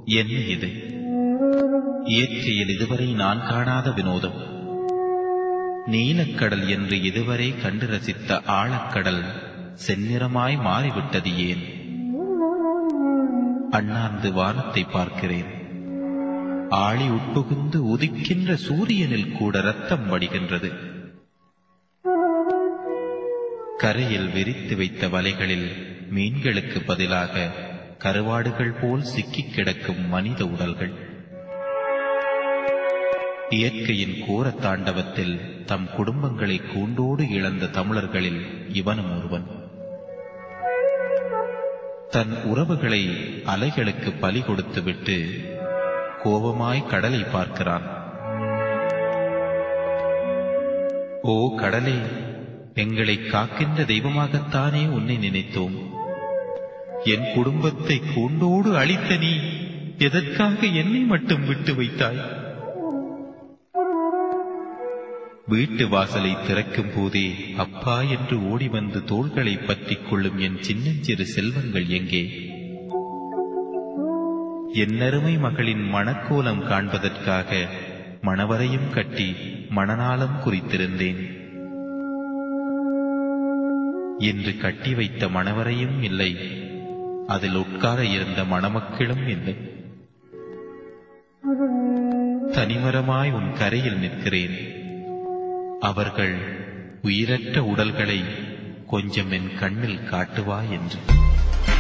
என்ன இது இயற்கையில் இதுவரை நான் காணாத வினோதம் நீலக்கடல் என்று இதுவரை கண்டு ரசித்த ஆழக்கடல் செந்நிறமாய் மாறிவிட்டது ஏன் அண்ணாந்து வானத்தை பார்க்கிறேன் ஆழி உட்புகுந்து உதிக்கின்ற சூரியனில் கூட ரத்தம் வடிகின்றது கரையில் விரித்து வைத்த வலைகளில் மீன்களுக்கு பதிலாக கருவாடுகள் போல் சிக்கிக் கிடக்கும் மனித உடல்கள் இயற்கையின் கோர தாண்டவத்தில் தம் குடும்பங்களை கூண்டோடு இழந்த தமிழர்களில் இவனும் ஒருவன் தன் உறவுகளை அலைகளுக்கு பலி கொடுத்துவிட்டு கோபமாய் கடலை பார்க்கிறான் ஓ கடலே எங்களை காக்கின்ற தெய்வமாகத்தானே உன்னை நினைத்தோம் என் குடும்பத்தை கூண்டோடு அழித்த நீ எதற்காக என்னை மட்டும் விட்டு வைத்தாய் வீட்டு வாசலை திறக்கும் போதே அப்பா என்று ஓடி வந்து தோள்களை பற்றிக் கொள்ளும் என் சின்னஞ்சிறு செல்வங்கள் எங்கே என்னருமை மகளின் மணக்கோலம் காண்பதற்காக மணவரையும் கட்டி மணநாளம் குறித்திருந்தேன் என்று கட்டி வைத்த மணவரையும் இல்லை அதில் உட்கார இருந்த மணமக்களும் இல்லை தனிமரமாய் உன் கரையில் நிற்கிறேன் அவர்கள் உயிரற்ற உடல்களை கொஞ்சம் என் கண்ணில் காட்டுவா என்று